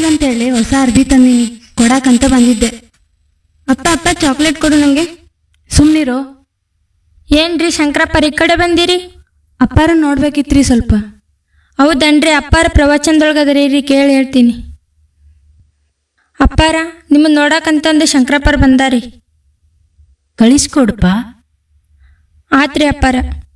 ನಿಮಗಂತೇಳಿ ಹೊಸ ಅರ್ಬಿ ತಂದೀನಿ ಕೊಡಾಕಂತ ಬಂದಿದ್ದೆ ಅಪ್ಪ ಅಪ್ಪ ಚಾಕ್ಲೇಟ್ ಕೊಡು ನನಗೆ ಸುಮ್ಮನಿರೋ ಏನ್ರಿ ಶಂಕರಪ್ಪರ ಈ ಕಡೆ ಬಂದಿರಿ ಅಪ್ಪಾರ ನೋಡ್ಬೇಕಿತ್ರಿ ಸ್ವಲ್ಪ ಹೌದನ್ರಿ ಅಪ್ಪಾರ ಪ್ರವಚನದೊಳಗದ್ರಿ ರೀ ಕೇಳಿ ಹೇಳ್ತೀನಿ ಅಪ್ಪಾರ ನಿಮ್ಮನ್ನ ನೋಡಕಂತಂದು ಶಂಕರಪ್ಪರ ಬಂದಾರಿ ಕಳಿಸ್ಕೊಡ್ಪ ಆತ್ರಿ ಅಪ್ಪಾರ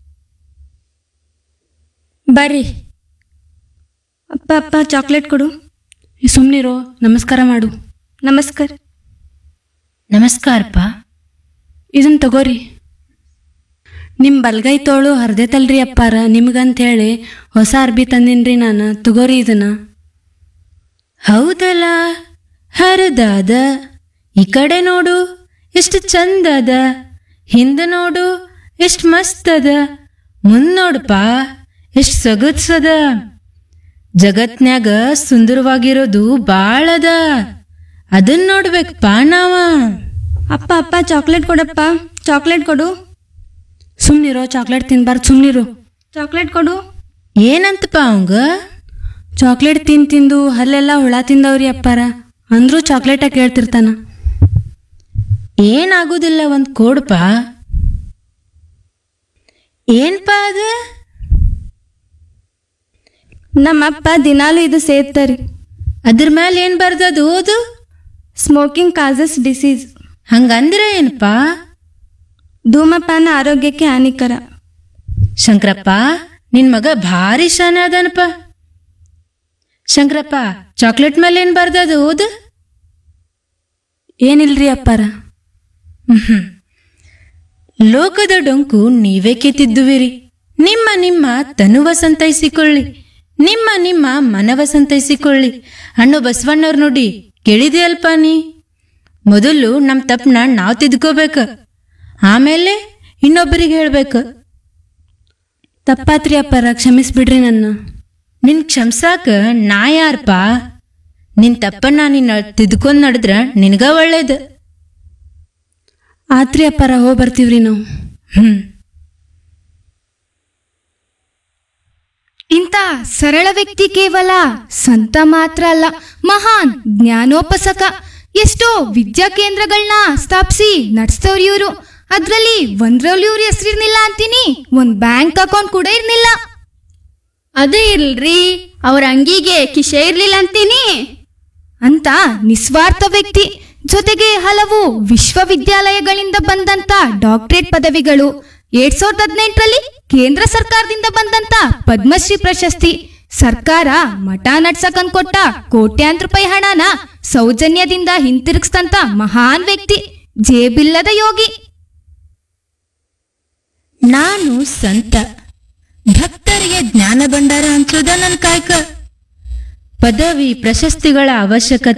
ಬರ್ರಿ ಅಪ್ಪ ಅಪ್ಪ ಚಾಕ್ಲೇಟ್ ಕೊಡು ಸುಮ್ಮನಿರೋ ನಮಸ್ಕಾರ ಮಾಡು ನಮಸ್ಕಾರ ನಮಸ್ಕಾರಪ್ಪ ಇದನ್ನ ತಗೋರಿ ನಿಮ್ಮ ಬಲ್ಗೈ ತೋಳು ಹರ್ದೈತಲ್ರಿ ಅಪ್ಪಾರ ನಿಮ್ಗಂತ ಹೇಳಿ ಹೊಸ ಅರ್ಬಿ ತಂದಿನ್ರಿ ನಾನು ತಗೋರಿ ಇದನ್ನ ಹೌದಲ್ಲ ಹರಿದಾದ ಈ ಕಡೆ ನೋಡು ಎಷ್ಟು ಚಂದದ ಹಿಂದೆ ನೋಡು ಎಷ್ಟು ಮಸ್ತ್ ಅದ ಮುಂದ್ ನೋಡಪ್ಪ ಎಷ್ಟು ಸೊಗತ್ಸದ ಜಗತ್ನ್ಯಾಗ ಸುಂದರವಾಗಿರೋದು ಭಾಳ ಅದ ಅದನ್ನ ನೋಡ್ಬೇಕಪ್ಪ ನಾವ ಅಪ್ಪ ಅಪ್ಪ ಚಾಕ್ಲೇಟ್ ಕೊಡಪ್ಪ ಚಾಕ್ಲೇಟ್ ಕೊಡು ಸುಮ್ಮನಿರೋ ಚಾಕ್ಲೇಟ್ ತಿನ್ಬಾರ್ದು ಸುಮ್ಮನಿರು ಚಾಕ್ಲೇಟ್ ಕೊಡು ಏನಂತಪ್ಪ ಅವಂಗ ಚಾಕ್ಲೇಟ್ ತಿಂದು ತಿಂದು ಹಲ್ಲೆಲ್ಲ ಹುಳ ತಿಂದವ್ರಿ ಅಪ್ಪಾರ ಅಂದ್ರೂ ಚಾಕ್ಲೇಟ ಕೇಳ್ತಿರ್ತಾನ ಏನಾಗುದಿಲ್ಲ ಒಂದ್ ಕೊಡ್ಪ ಏನ್ಪ ಅದ ನಮ್ಮಪ್ಪ ದಿನಾಲು ಇದು ಸೇರ್ತಾರೆ ಅದ್ರ ಮೇಲೆ ಏನ್ ಬರ್ದದು ಓದು ಸ್ಮೋಕಿಂಗ್ ಕಾಸಸ್ ಡಿಸೀಸ್ ಹಂಗಂದ್ರೆ ಏನಪ್ಪ ಧೂಮಪಾನ ಆರೋಗ್ಯಕ್ಕೆ ಹಾನಿಕರ ಶಂಕರಪ್ಪ ನಿನ್ ಮಗ ಭಾರಿ ಶಾನೆ ಅದನಪ್ಪ ಶಂಕರಪ್ಪ ಚಾಕ್ಲೇಟ್ ಮೇಲೆ ಏನ್ ಬರ್ದದು ಓದು ಏನಿಲ್ರಿ ಅಪ್ಪಾರ ಹ್ಮ್. ಲೋಕದ ಡೊಂಕು ನೀವೇ ಕೆತ್ತಿದ್ದುವಿರಿ ನಿಮ್ಮ ನಿಮ್ಮ ತನುವ ಸಂತೈಸಿಕೊಳ್ಳಿ ನಿಮ್ಮ ನಿಮ್ಮ ಮನವ ಸಂತೈಸಿಕೊಳ್ಳಿ ಅಣ್ಣು ಬಸವಣ್ಣವ್ರ ನೋಡಿ ಕೇಳಿದೆಯಲ್ಪ ನೀ ಮೊದಲು ನಮ್ಮ ತಪ್ಪನ ನಾವು ತಿದ್ಕೋಬೇಕು ಆಮೇಲೆ ಇನ್ನೊಬ್ಬರಿಗೆ ಹೇಳ್ಬೇಕು ತಪ್ಪಾತ್ರಿ ಅಪ್ಪಾರ ಕ್ಷಮಿಸ್ಬಿಡ್ರಿ ನನ್ನ ನಿನ್ ಕ್ಷಮ್ಸಾಕ ನಾ ಯಾರಪ್ಪ ನಿನ್ ತಪ್ಪನ್ನ ನೀನ್ ತಿದ್ಕೊಂಡ್ ನಡೆದ್ರ ನಿನಗ ಒಳ್ಳೇದು ಆತ್ರಿ ಅಪ್ಪಾರ ಹೋಗಿ ಬರ್ತೀವ್ರಿ ನಾವು ಹ್ಮ್ ಇಂಥ ಸರಳ ವ್ಯಕ್ತಿ ಕೇವಲ ಸಂತ ಮಾತ್ರ ಅಲ್ಲ ಮಹಾನ್ ಜ್ಞಾನೋಪಸಕ ಎಷ್ಟೋ ವಿದ್ಯಾ ಕೇಂದ್ರಗಳನ್ನ ಸ್ಥಾಪಿಸಿ ನಡೆಸ್ತವ್ರಿ ಇವರು ಅದ್ರಲ್ಲಿ ಒಂದ್ರಲ್ಲಿ ಇವ್ರ ಹೆಸರಿರ್ನಿಲ್ಲ ಅಂತೀನಿ ಒಂದ್ ಬ್ಯಾಂಕ್ ಅಕೌಂಟ್ ಕೂಡ ಇರ್ನಿಲ್ಲ ಅದೇ ಇಲ್ರಿ ಅವ್ರ ಅಂಗಿಗೆ ಕಿಶೆ ಇರ್ಲಿಲ್ಲ ಅಂತೀನಿ ಅಂತ ನಿಸ್ವಾರ್ಥ ವ್ಯಕ್ತಿ ಜೊತೆಗೆ ಹಲವು ವಿಶ್ವವಿದ್ಯಾಲಯಗಳಿಂದ ಬಂದಂತ ಡಾಕ್ಟರೇಟ್ ಪದವಿಗಳು ಎರಡ್ ಸಾವಿರದ ಹದಿನೆಂಟರಲ್ಲಿ ಕೇಂದ್ರ ಸರ್ಕಾರದಿಂದ ಬಂದಂತ ಪದ್ಮಶ್ರೀ ಪ್ರಶಸ್ತಿ ಸರ್ಕಾರ ಮಠ ನಡ್ಸಕನ್ ಕೊಟ್ಟ ಕೋಟ್ಯಾಂತರ ರೂಪಾಯಿ ಹಣನ ಸೌಜನ್ಯದಿಂದ ಹಿಂತಿರುಗಿಸ್ತಂತ ಮಹಾನ್ ವ್ಯಕ್ತಿ ಜೇಬಿಲ್ಲದ ಯೋಗಿ ನಾನು ಸಂತ ಭಕ್ತರಿಗೆ ಜ್ಞಾನ ಭಂಡಾರ ಹಂಚೋದ ನನ್ನ ಕಾಯಕ ಪದವಿ ಪ್ರಶಸ್ತಿಗಳ ಅವಶ್ಯಕತೆ